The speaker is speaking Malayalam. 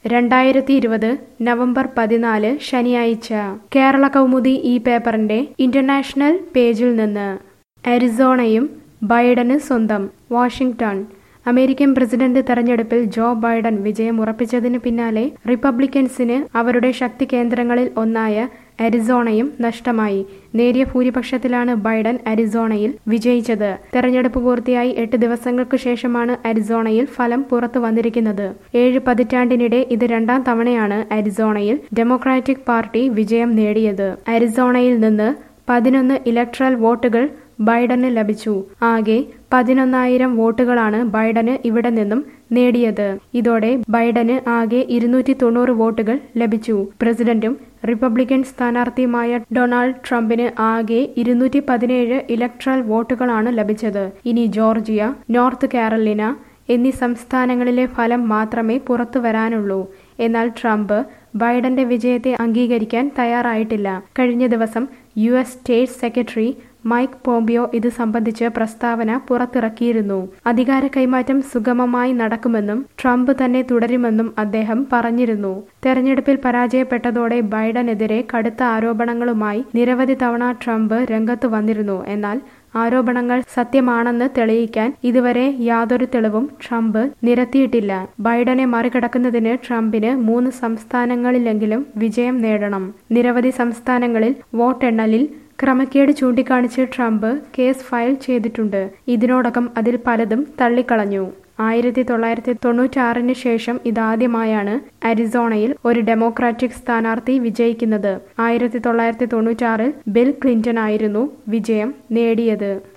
രണ്ടായിരത്തി ഇരുപത് നവംബർ പതിനാല് ശനിയാഴ്ച കേരള കൗമുദി ഈ പേപ്പറിന്റെ ഇന്റർനാഷണൽ പേജിൽ നിന്ന് അരിസോണയും ബൈഡന് സ്വന്തം വാഷിംഗ്ടൺ അമേരിക്കൻ പ്രസിഡന്റ് തെരഞ്ഞെടുപ്പിൽ ജോ ബൈഡൻ വിജയം ഉറപ്പിച്ചതിന് പിന്നാലെ റിപ്പബ്ലിക്കൻസിന് അവരുടെ ശക്തി കേന്ദ്രങ്ങളിൽ ഒന്നായ അരിസോണയും നഷ്ടമായി നേരിയ ഭൂരിപക്ഷത്തിലാണ് ബൈഡൻ അരിസോണയിൽ വിജയിച്ചത് തെരഞ്ഞെടുപ്പ് പൂർത്തിയായി എട്ട് ദിവസങ്ങൾക്ക് ശേഷമാണ് അരിസോണയിൽ ഫലം പുറത്തു വന്നിരിക്കുന്നത് ഏഴ് പതിറ്റാണ്ടിനിടെ ഇത് രണ്ടാം തവണയാണ് അരിസോണയിൽ ഡെമോക്രാറ്റിക് പാർട്ടി വിജയം നേടിയത് അരിസോണയിൽ നിന്ന് പതിനൊന്ന് ഇലക്ട്രൽ വോട്ടുകൾ ബൈഡന് ലഭിച്ചു ആകെ പതിനൊന്നായിരം വോട്ടുകളാണ് ബൈഡന് ഇവിടെ നിന്നും നേടിയത് ഇതോടെ ബൈഡന് ആകെ ഇരുന്നൂറ്റി തൊണ്ണൂറ് വോട്ടുകൾ ലഭിച്ചു പ്രസിഡന്റും റിപ്പബ്ലിക്കൻ സ്ഥാനാർത്ഥിയുമായ ഡൊണാൾഡ് ട്രംപിന് ആകെ ഇരുന്നൂറ്റി പതിനേഴ് ഇലക്ട്രൽ വോട്ടുകളാണ് ലഭിച്ചത് ഇനി ജോർജിയ നോർത്ത് കാരലിന എന്നീ സംസ്ഥാനങ്ങളിലെ ഫലം മാത്രമേ പുറത്തു വരാനുള്ളൂ എന്നാൽ ട്രംപ് ബൈഡന്റെ വിജയത്തെ അംഗീകരിക്കാൻ തയ്യാറായിട്ടില്ല കഴിഞ്ഞ ദിവസം U S state secretary Mike Pompeo ഇത് സംബന്ധിച്ച് പ്രസ്താവന പുറത്തിറക്കിയിരുന്നു അധികാര കൈമാറ്റം സുഗമമായി നടക്കുമെന്നും ട്രംപ് തന്നെ തുടരുമെന്നും അദ്ദേഹം പറഞ്ഞിരുന്നു തെരഞ്ഞെടുപ്പിൽ പരാജയപ്പെട്ടതോടെ ബൈഡനെതിരെ കടുത്ത ആരോപണങ്ങളുമായി നിരവധി തവണ ട്രംപ് രംഗത്ത് വന്നിരുന്നു എന്നാൽ ആരോപണങ്ങൾ സത്യമാണെന്ന് തെളിയിക്കാൻ ഇതുവരെ യാതൊരു തെളിവും ട്രംപ് നിരത്തിയിട്ടില്ല ബൈഡനെ മറികടക്കുന്നതിന് ട്രംപിന് മൂന്ന് സംസ്ഥാനങ്ങളിലെങ്കിലും വിജയം നേടണം നിരവധി സംസ്ഥാനങ്ങളിൽ വോട്ടെണ്ണലിൽ ക്രമക്കേട് ചൂണ്ടിക്കാണിച്ച് ട്രംപ് കേസ് ഫയൽ ചെയ്തിട്ടുണ്ട് ഇതിനോടകം അതിൽ പലതും തള്ളിക്കളഞ്ഞു ആയിരത്തി തൊള്ളായിരത്തി തൊണ്ണൂറ്റാറിന് ശേഷം ഇതാദ്യമായാണ് അരിസോണയിൽ ഒരു ഡെമോക്രാറ്റിക് സ്ഥാനാർത്ഥി വിജയിക്കുന്നത് ആയിരത്തി തൊള്ളായിരത്തി തൊണ്ണൂറ്റാറിൽ ബിൽ ക്ലിന്റൺ ആയിരുന്നു വിജയം നേടിയത്